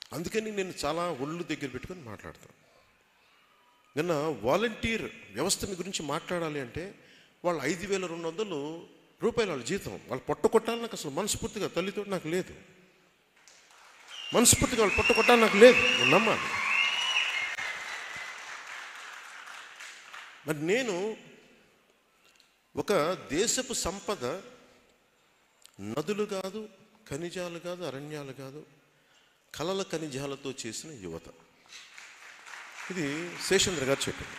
అందుకని నేను చాలా ఒళ్ళు దగ్గర పెట్టుకొని మాట్లాడతాను నిన్న వాలంటీర్ వ్యవస్థని గురించి మాట్లాడాలి అంటే వాళ్ళు ఐదు వేల రెండు వందలు రూపాయలు వాళ్ళ జీతం వాళ్ళు పొట్ట కొట్టాలి నాకు అసలు మనస్ఫూర్తిగా తల్లితో నాకు లేదు మనస్ఫూర్తిగా వాళ్ళు పొట్ట కొట్టాలి నాకు లేదు నేను నమ్మాలి మరి నేను ఒక దేశపు సంపద నదులు కాదు ఖనిజాలు కాదు అరణ్యాలు కాదు కలల ఖనిజాలతో చేసిన యువత ఇది శేషేంద్ర గారు చెప్పింది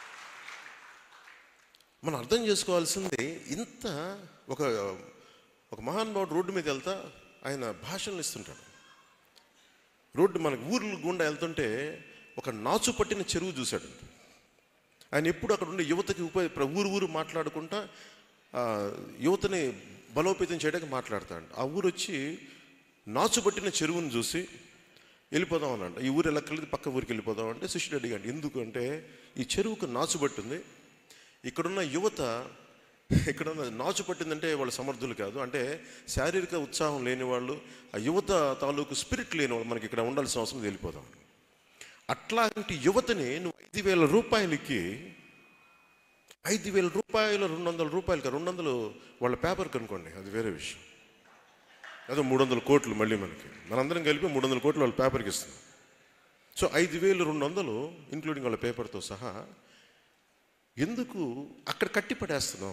మనం అర్థం చేసుకోవాల్సింది ఇంత ఒక ఒక మహానుభావుడు రోడ్డు మీద వెళ్తా ఆయన భాషలు ఇస్తుంటాడు రోడ్డు మనకు ఊర్లు గుండా వెళ్తుంటే ఒక నాచు పట్టిన చెరువు చూశాడు ఆయన ఎప్పుడు అక్కడ ఉండే యువతకి ఉపయోగ ప్ర- ఊరు ఊరు మాట్లాడుకుంటా ఆ, యువతని బలోపేతం చేయడానికి మాట్లాడతాడు ఆ ఊరు వచ్చి నాచు పట్టిన చెరువును చూసి వెళ్ళిపోదాం అన్నాడు ఈ ఊరు వెళ్ళక్కర్లేదు పక్క ఊరికి వెళ్ళిపోదాం అంటే శిష్యుడు అడిగాడు ఎందుకు అంటే ఈ చెరువుకు నాచు పట్టింది ఇక్కడున్న యువత ఇక్కడున్న నాచు పట్టిందంటే వాళ్ళు సమర్థులు కాదు అంటే శారీరక ఉత్సాహం లేని వాళ్ళు ఆ యువత తాలూకు స్పిరిట్ లేని వాళ్ళు మనకి ఇక్కడ ఉండాల్సిన అవసరం లేదు, వెళ్ళిపోదాం అట్లాంటి యువతని నువ్వు ఐదు వేల రూపాయలకి ఐదు వేల రూపాయలు రెండు వందల రూపాయలకి రెండు వందలు వాళ్ళ పేపర్ కనుకోండి అది వేరే విషయం అదో మూడు వందల కోట్లు మళ్ళీ మనకి మనందరం కలిపి మూడు వందల కోట్లు వాళ్ళ పేపర్కి ఇస్తాం సో ఐదు వేలు రెండు వందలు ఇంక్లూడింగ్ వాళ్ళ పేపర్తో సహా ఎందుకు అక్కడ కట్టి పడేస్తున్నాం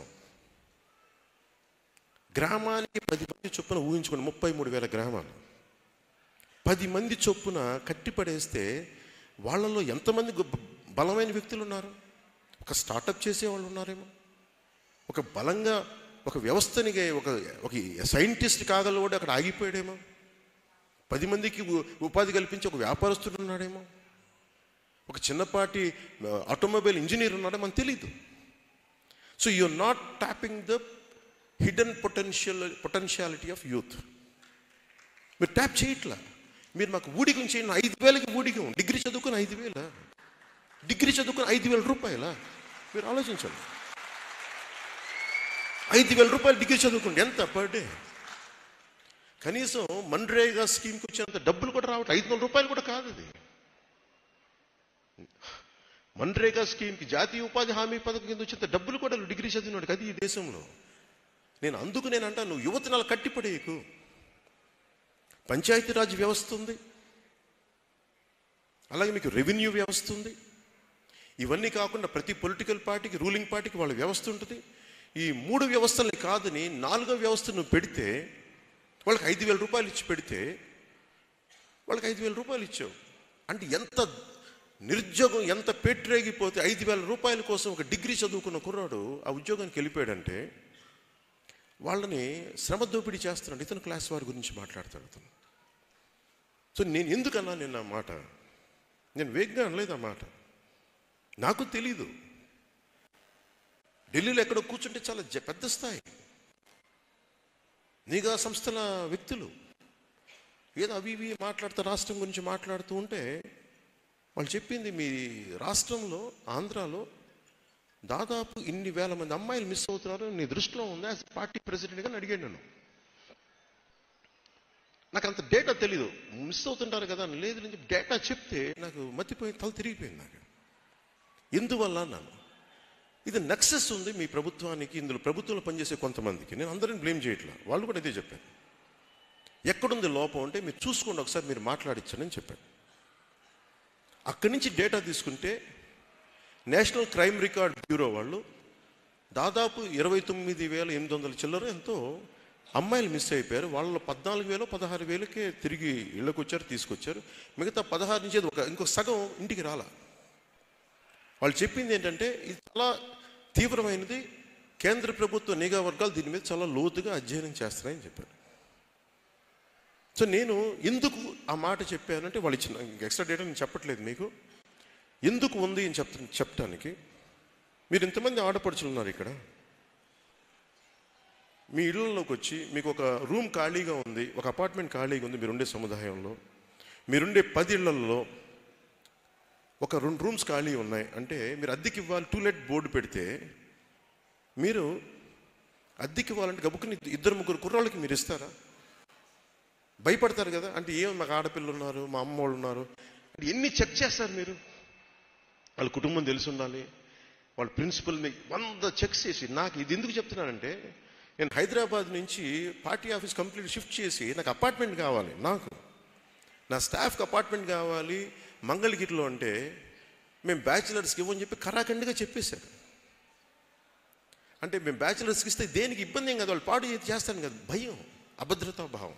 గ్రామానికి పది మంది చొప్పున ఊహించుకోండి ముప్పై మూడు వేల గ్రామాలు పది మంది చొప్పున కట్టి పడేస్తే వాళ్ళలో ఎంతమంది గొప్ప- బలమైన వ్యక్తులు ఉన్నారు ఒక స్టార్టప్ చేసే వాళ్ళు ఉన్నారేమో ఒక బలంగా ఒక వ్యవస్థని ఒక ఒక సైంటిస్ట్ కాగలవాడు అక్కడ ఆగిపోయాడేమో పది మందికి ఉ- ఉపాధి కల్పించి ఒక వ్యాపారస్తుడు ఉన్నాడేమో ఒక చిన్నపాటి ఆటోమొబైల్ ఇంజనీర్ ఉన్నాడో మనకు తెలియదు so you are not tapping the hidden potential potentiality of youth మీరు ట్యాప్ చేయట్లా మీరు మాకు ఊడికం చేయండి ఐదు వేలకి ఊడికం డిగ్రీ చదువుకుని ఐదు వేల డిగ్రీ చదువుకుని ఐదు వేల రూపాయల మీరు ఆలోచించండి ఐదు వేల రూపాయలు డిగ్రీ చదువుకోండి ఎంత పర్ డే కనీసం మన్రేగా స్కీమ్కి వచ్చినంత డబ్బులు కూడా రావట్లేదు ఐదు వందల రూపాయలు కూడా కాదు అది మన్రేగా స్కీమ్కి జాతీయ ఉపాధి హామీ పథకం కింద వచ్చేంత డబ్బులు కూడా డిగ్రీ చదివినాడు అది ఈ దేశంలో నేను అందుకు నేను అంటాను నువ్వు యువతను అలా కట్టిపడేయకు పంచాయతీరాజ్ వ్యవస్థ ఉంది అలాగే మీకు రెవెన్యూ వ్యవస్థ ఉంది ఇవన్నీ కాకుండా ప్రతి పొలిటికల్ పార్టీకి రూలింగ్ పార్టీకి వాళ్ళ వ్యవస్థ ఉంటుంది ఈ మూడు వ్యవస్థల్ని కాదని నాలుగో వ్యవస్థ నువ్వు పెడితే వాళ్ళకి ఐదు వేల రూపాయలు ఇచ్చి పెడితే వాళ్ళకి ఐదు వేల రూపాయలు ఇచ్చావు అంటే ఎంత నిరుద్యోగం ఎంత పెట్టరేగిపోతే ఐదు వేల రూపాయల కోసం ఒక డిగ్రీ చదువుకున్న కుర్రాడు ఆ ఉద్యోగానికి వెళ్ళిపోయాడంటే వాళ్ళని శ్రమ దోపిడీ చేస్తున్నాడు ఇతను క్లాస్ వారి గురించి మాట్లాడతాడు అతను సో నేను ఎందుకన్నా నేను ఆ మాట నేను వేగ్గా అనలేదు ఆ మాట నాకు తెలీదు ఢిల్లీలో ఎక్కడో కూర్చుంటే చాలా జ- పెద్ద స్థాయి నిఘా సంస్థల వ్యక్తులు ఏదో అవి ఇవి మాట్లాడుతూ రాష్ట్రం గురించి మాట్లాడుతూ ఉంటే వాళ్ళు చెప్పింది మీ రాష్ట్రంలో ఆంధ్రాలో దాదాపు ఇన్ని వేల మంది అమ్మాయిలు మిస్ అవుతున్నారు నీ దృష్టిలో ఉంది యాజ్ పార్టీ ప్రెసిడెంట్గా అని అడిగాను నేను నాకు అంత డేటా తెలీదు మిస్ అవుతుంటారు కదా అని లేదు నేను డేటా చెప్తే నాకు మతిపోయి తల తిరిగిపోయింది నాకు ఎందువల్ల అన్నాను ఇది నక్సెస్ ఉంది మీ ప్రభుత్వానికి ఇందులో ప్రభుత్వంలో పనిచేసే కొంతమందికి నేను అందరిని బ్లేమ్ చేయట్లా వాళ్ళు కూడా ఇదే చెప్పాను ఎక్కడుంది లోపం అంటే మీరు చూసుకోండి ఒకసారి మీరు మాట్లాడించండి అని చెప్పాను అక్కడి నుంచి డేటా తీసుకుంటే నేషనల్ క్రైమ్ రికార్డ్ బ్యూరో వాళ్ళు దాదాపు ఇరవై తొమ్మిది వేల ఎనిమిది వందల చిల్లర ఎంతో అమ్మాయిలు మిస్ అయిపోయారు వాళ్ళలో పద్నాలుగు వేలు పదహారు వేలకే తిరిగి ఇళ్ళకి వచ్చారు తీసుకొచ్చారు మిగతా పదహారు నుంచి ఒక ఇంకో సగం ఇంటికి రాలా వాళ్ళు చెప్పింది ఏంటంటే ఇది చాలా తీవ్రమైనది కేంద్ర ప్రభుత్వ నిఘా వర్గాలు దీని మీద చాలా లోతుగా అధ్యయనం చేస్తున్నాయని చెప్పారు సో నేను ఎందుకు ఆ మాట చెప్పానంటే వాళ్ళు ఇచ్చిన ఎక్స్ట్రా డేటా నేను చెప్పట్లేదు మీకు ఎందుకు ఉంది అని చెప్త చెప్పడానికి మీరు ఇంతమంది ఆడపడుచులు ఉన్నారు ఇక్కడ మీ ఇళ్ళలోకి వచ్చి మీకు ఒక రూమ్ ఖాళీగా ఉంది ఒక అపార్ట్మెంట్ ఖాళీగా ఉంది మీరుండే సముదాయంలో మీరుండే పది ఇళ్లలో ఒక రెండు రూమ్స్ ఖాళీ ఉన్నాయి అంటే మీరు అద్దెకి ఇవ్వాలి టూ లెట్ బోర్డు పెడితే మీరు అద్దెకి ఇవ్వాలంటే గబుక్కుని ఇద్దరు ముగ్గురు కుర్రాళ్ళకి మీరు ఇస్తారా భయపడతారు కదా అంటే ఏం మాకు ఆడపిల్లలు ఉన్నారు మా అమ్మ వాళ్ళు ఉన్నారు అంటే ఎన్ని చెక్ చేస్తారు మీరు వాళ్ళ కుటుంబం తెలిసి ఉండాలి వాళ్ళ ప్రిన్సిపల్ని వంద చెక్స్ చేసి నాకు ఇది ఎందుకు చెప్తున్నానంటే నేను హైదరాబాద్ నుంచి పార్టీ ఆఫీస్ కంప్లీట్ షిఫ్ట్ చేసి నాకు అపార్ట్మెంట్ కావాలి నాకు నా స్టాఫ్కి అపార్ట్మెంట్ కావాలి మంగళగిరిలో అంటే మేము బ్యాచిలర్స్కి ఇవ్వని చెప్పి కరాఖండిగా చెప్పేశారు అంటే మేము బ్యాచిలర్స్కి ఇస్తే దేనికి ఇబ్బంది ఏం కదా వాళ్ళు పాడు చేసి చేస్తాను కదా భయం అభద్రతా భావం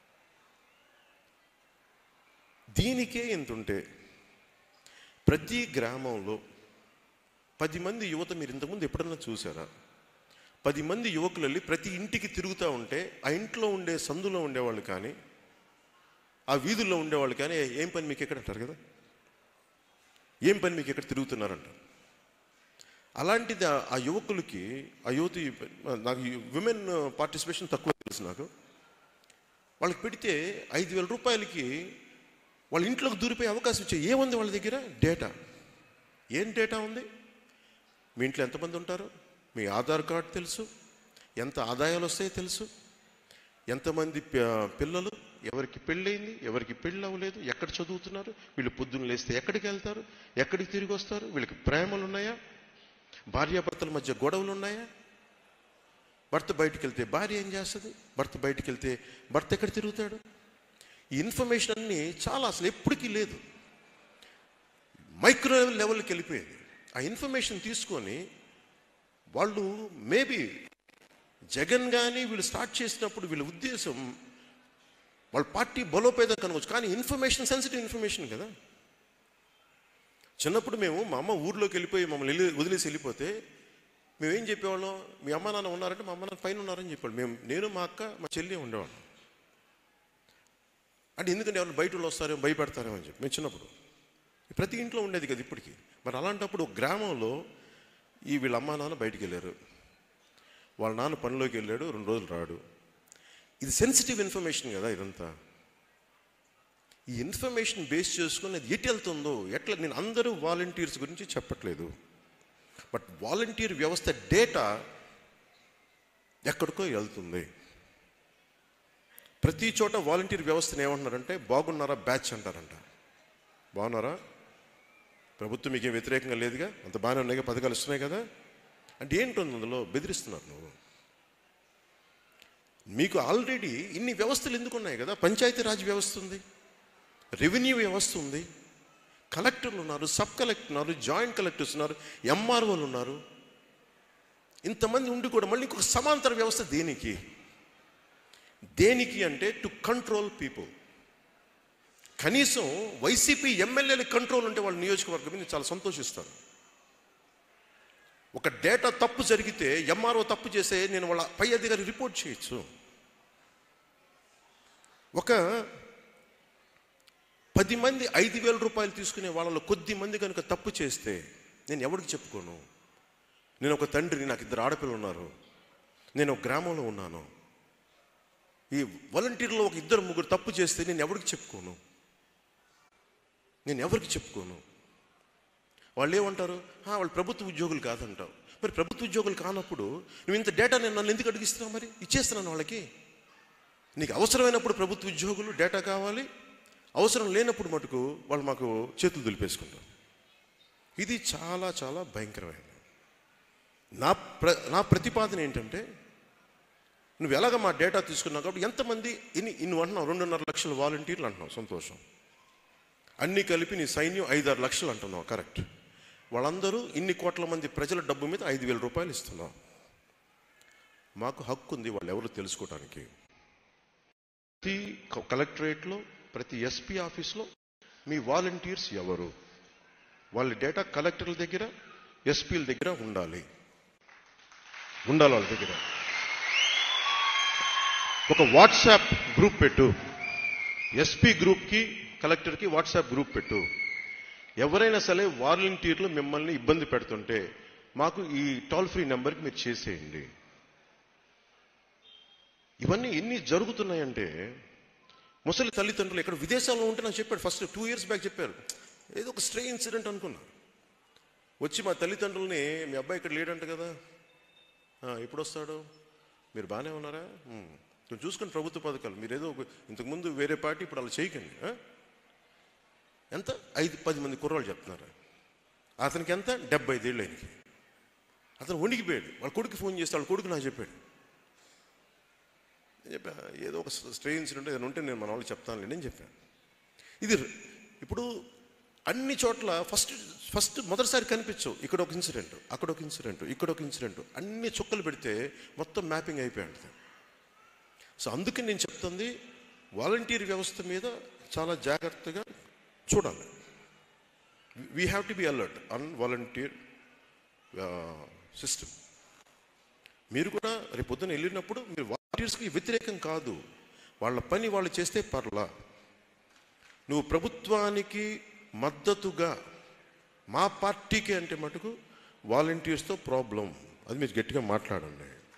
దీనికే ఇంత ఉంటే ప్రతి గ్రామంలో పది మంది యువత మీరు ఇంతకుముందు ఎప్పుడన్నా చూసారా పది మంది యువకులు వెళ్ళి ప్రతి ఇంటికి తిరుగుతూ ఉంటే ఆ ఇంట్లో ఉండే సందులో ఉండేవాళ్ళు కానీ ఆ వీధుల్లో ఉండేవాళ్ళు కానీ ఏం పని మీకు ఎక్కడ అంటారు కదా ఏం పని మీకు ఎక్కడ తిరుగుతున్నారంటారు అలాంటిది ఆ- ఆ యువకులకి ఆ యువతి నాకు విమెన్ పార్టిసిపేషన్ తక్కువ తెలుసు నాకు వాళ్ళకి పెడితే ఐదు వేల రూపాయలకి వాళ్ళ ఇంట్లోకి దూరిపోయే అవకాశం ఇచ్చే ఏముంది వాళ్ళ దగ్గర డేటా ఏం డేటా ఉంది మీ ఇంట్లో ఎంతమంది ఉంటారు మీ ఆధార్ కార్డు తెలుసు ఎంత ఆదాయాలు వస్తాయో తెలుసు ఎంతమంది ప- పిల్లలు ఎవరికి పెళ్ళయింది ఎవరికి పెళ్ళి అవ్వలేదు ఎక్కడ చదువుతున్నారు వీళ్ళు పొద్దున్న లేస్తే ఎక్కడికి వెళ్తారు ఎక్కడికి తిరిగి వస్తారు వీళ్ళకి ప్రేమలు ఉన్నాయా భార్యాభర్తల మధ్య గొడవలు ఉన్నాయా భర్త బయటికి వెళ్తే భార్య ఏం చేస్తుంది భర్త బయటికి వెళ్తే భర్త ఎక్కడ తిరుగుతాడు ఈ ఇన్ఫర్మేషన్ అన్ని చాలా అసలు ఎప్పటికీ లేదు మైక్రో లెవెల్కి వెళ్ళిపోయింది ఆ ఇన్ఫర్మేషన్ తీసుకొని వాళ్ళు మేబీ జగన్ కానీ వీళ్ళు స్టార్ట్ చేసినప్పుడు వీళ్ళ ఉద్దేశం వాళ్ళ పార్టీ బలోపేదం కనుకోవచ్చు కానీ ఇన్ఫర్మేషన్ సెన్సిటివ్ ఇన్ఫర్మేషన్ కదా చిన్నప్పుడు మేము మా అమ్మ ఊర్లోకి వెళ్ళిపోయి మమ్మల్ని వెళ్ళి వదిలేసి వెళ్ళిపోతే మేము ఏం చెప్పేవాళ్ళం మీ అమ్మ నాన్న ఉన్నారంటే మా అమ్మ నాన్న పైన ఉన్నారని చెప్పాడు మేము నేను మా అక్క మా చెల్లి ఉండేవాళ్ళం అంటే ఎందుకంటే ఎవరు బయట వాళ్ళు వస్తారేమో భయపెడతారేమో అని చెప్పి మేము చిన్నప్పుడు ప్రతి ఇంట్లో ఉండేది కదా ఇప్పటికీ మరి అలాంటప్పుడు ఒక గ్రామంలో ఈ వీళ్ళ అమ్మా నాన్న బయటికి వెళ్ళారు వాళ్ళ నాన్న పనిలోకి వెళ్ళాడు రెండు రోజులు రాడు ఇది సెన్సిటివ్ ఇన్ఫర్మేషన్ కదా ఇదంతా ఈ ఇన్ఫర్మేషన్ బేస్ చేసుకుని అది ఎటు వెళ్తుందో ఎట్లా నేను అందరూ వాలంటీర్స్ గురించి చెప్పట్లేదు బట్ వాలంటీర్ వ్యవస్థ డేటా ఎక్కడికో వెళ్తుంది ప్రతి చోట వాలంటీర్ వ్యవస్థను ఏమంటున్నారంటే బాగున్నారా బ్యాచ్ అంటారంట బాగున్నారా ప్రభుత్వం మీకు ఏం వ్యతిరేకంగా లేదుగా అంత బాగానే ఉన్నాయి పథకాలు ఇస్తున్నాయి కదా అంటే ఏంటుంది అందులో బెదిరిస్తున్నారు నువ్వు మీకు ఆల్రెడీ ఇన్ని వ్యవస్థలు ఎందుకు ఉన్నాయి కదా పంచాయతీ రాజ్ వ్యవస్థ ఉంది రెవెన్యూ వ్యవస్థ ఉంది కలెక్టర్లు ఉన్నారు సబ్ కలెక్టర్ ఉన్నారు జాయింట్ కలెక్టర్స్ ఉన్నారు ఎంఆర్ఓలు ఉన్నారు ఇంతమంది ఉండి కూడా మళ్ళీ ఇంకొక సమాంతర వ్యవస్థ దేనికి దేనికి అంటే టు కంట్రోల్ పీపుల్ కనీసం వైసీపీ ఎమ్మెల్యేల కంట్రోల్ ఉంటే వాళ్ళ నియోజకవర్గం మీద నేను చాలా సంతోషిస్తాను ఒక డేటా తప్పు జరిగితే ఎంఆర్ఓ తప్పు చేస్తే నేను వాళ్ళ పై అధికారి రిపోర్ట్ చేయొచ్చు ఒక పది మంది ఐదు వేల రూపాయలు తీసుకునే వాళ్ళలో కొద్ది మంది కనుక తప్పు చేస్తే నేను ఎవరికి చెప్పుకోను నేను ఒక తండ్రిని నాకు ఇద్దరు ఆడపిల్లలు ఉన్నారు నేను ఒక గ్రామంలో ఉన్నాను ఈ వాలంటీర్లో ఒక ఇద్దరు ముగ్గురు తప్పు చేస్తే నేను ఎవరికి చెప్పుకోను నేను ఎవరికి చెప్పుకోను వాళ్ళు ఏమంటారు "ఆ, వాళ్ళు ప్రభుత్వ ఉద్యోగులు కాదంటావు మరి ప్రభుత్వ ఉద్యోగులు కానప్పుడు నువ్వు ఇంత డేటా నేను నన్ను ఎందుకు అడిగిస్తున్నావు మరి ఇచ్చేస్తున్నాను వాళ్ళకి నీకు అవసరమైనప్పుడు ప్రభుత్వ ఉద్యోగులు డేటా కావాలి అవసరం లేనప్పుడు మటుకు వాళ్ళు మాకు చేతులు దులిపేసుకుంటారు ఇది చాలా చాలా భయంకరమైనది నా ప్ర నా ప్రతిపాదన ఏంటంటే నువ్వు ఎలాగ మా డేటా తీసుకున్నావు కాబట్టి ఎంతమంది ఇన్ని ఇన్ని అంటున్నావు రెండున్నర లక్షల వాలంటీర్లు అంటున్నావు సంతోషం అన్నీ కలిపి నీ సైన్యం ఐదారు లక్షలు అంటున్నావు కరెక్ట్ వాళ్ళందరూ ఇన్ని కోట్ల మంది ప్రజల డబ్బు మీద ఐదు వేల రూపాయలు ఇస్తున్నావు మాకు హక్కు ఉంది వాళ్ళు ఎవరు తెలుసుకోవడానికి ప్రతి క- కలెక్టరేట్లో ప్రతి ఎస్పీ ఆఫీస్లో మీ వాలంటీర్స్ ఎవరు వాళ్ళ డేటా కలెక్టర్ల దగ్గర ఎస్పీల దగ్గర ఉండాలి ఉండాలి వాళ్ళ దగ్గర ఒక వాట్సాప్ గ్రూప్ పెట్టు ఎస్పీ గ్రూప్కి కలెక్టర్కి వాట్సాప్ గ్రూప్ పెట్టు ఎవరైనా సరే వాలంటీర్లు మిమ్మల్ని ఇబ్బంది పెడుతుంటే మాకు ఈ టోల్ ఫ్రీ నెంబర్కి మీరు చేసేయండి ఇవన్నీ ఎన్ని జరుగుతున్నాయంటే ముసలి తల్లిదండ్రులు ఇక్కడ విదేశాల్లో ఉంటే నాకు చెప్పాడు ఫస్ట్ టూ ఇయర్స్ బ్యాక్ చెప్పారు ఏదో ఒక స్ట్రే ఇన్సిడెంట్ అనుకున్నా వచ్చి మా తల్లిదండ్రుల్ని మీ అబ్బాయి ఇక్కడ లేడంట కదా "ఆ, ఎప్పుడు వస్తాడు మీరు బాగానే ఉన్నారా "ఉమ్." కొంచెం చూసుకుని ప్రభుత్వ పథకాలు మీరు ఏదో ఒక- ఇంతకుముందు వేరే పార్టీ ఇప్పుడు అలా చేయకండి ఆ? ఎంత ఐదు పది మంది కుర్రాళ్ళు చెప్తున్నారు అతనికి ఎంత డెబ్బై ఐదేళ్ళు ఆయనకి అతను వణికిపోయాడు వాళ్ళ కొడుకు ఫోన్ చేస్తే వాళ్ళ కొడుకు నాకు చెప్పాడు నేను చెప్పా ఏదో ఒక స్ట్రే ఇన్సిడెంట్ ఏదైనా ఉంటే నేను మన వాళ్ళు చెప్తాను నేను చెప్పాను ఇది ర- ఇప్పుడు అన్ని చోట్ల ఫస్ట్ ఫస్ట్ మొదటిసారి కనిపించవు ఇక్కడ ఒక ఇన్సిడెంట్ అక్కడ ఒక ఇన్సిడెంట్ ఇక్కడ ఒక ఇన్సిడెంట్ అన్ని చుక్కలు పెడితే మొత్తం మ్యాపింగ్ అయిపోయి ఉంటుంది సో అందుకని నేను చెప్తుంది వాలంటీర్ వ్యవస్థ మీద చాలా జాగ్రత్తగా చూడాలి we have to be alert on volunteer system మీరు కూడా రేపు పొద్దున వెళ్ళినప్పుడు మీరు వాలంటీర్స్కి వ్యతిరేకం కాదు వాళ్ళ పని వాళ్ళు చేస్తే పర్లా నువ్వు ప్రభుత్వానికి మద్దతుగా మా పార్టీకి అంటే మటుకు వాలంటీర్స్తో ప్రాబ్లం అది మీరు గట్టిగా మాట్లాడండి